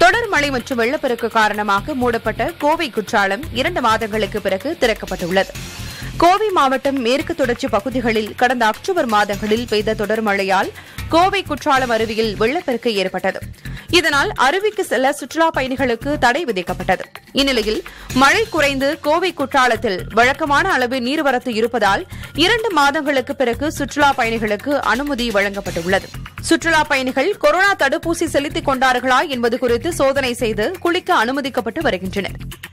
தொடர் மழை மற்றும் வெள்ளப்பெருக்கு காரணமாக மூடப்பட்ட கோவை குற்றாலம் இரண்டு மாதங்களுக்கு பிறகு திறக்கப்பட்டுள்ளது கோவை மாவட்டம் மேற்கு தொடர்ச்சி பகுதிகளில் கடந்த அக்டோபர் மாதங்களில் பெய்த தொடர் மழையால் கோவை குற்றாலம் அருவியில் வெள்ளப்பெருக்கு ஏற்பட்டது இதனால் அருவிக்கு செல்ல சுற்றுலாப் பயணிகளுக்கு தடை விதிக்கப்பட்டது இந்நிலையில் மழை குறைந்து கோவை குற்றாலத்தில் வழக்கமான அளவு நீர்வரத்து இருப்பதால் இரண்டு மாதங்களுக்கு பிறகு சுற்றுலாப் பயணிகளுக்கு அனுமதி வழங்கப்பட்டுள்ளது சுற்றுலாப் பயணிகள் கொரோனா தடுப்பூசி செலுத்திக் கொண்டார்களா என்பது குறித்து சோதனை செய்து குளிக்க அனுமதிக்கப்பட்டு வருகின்றனர்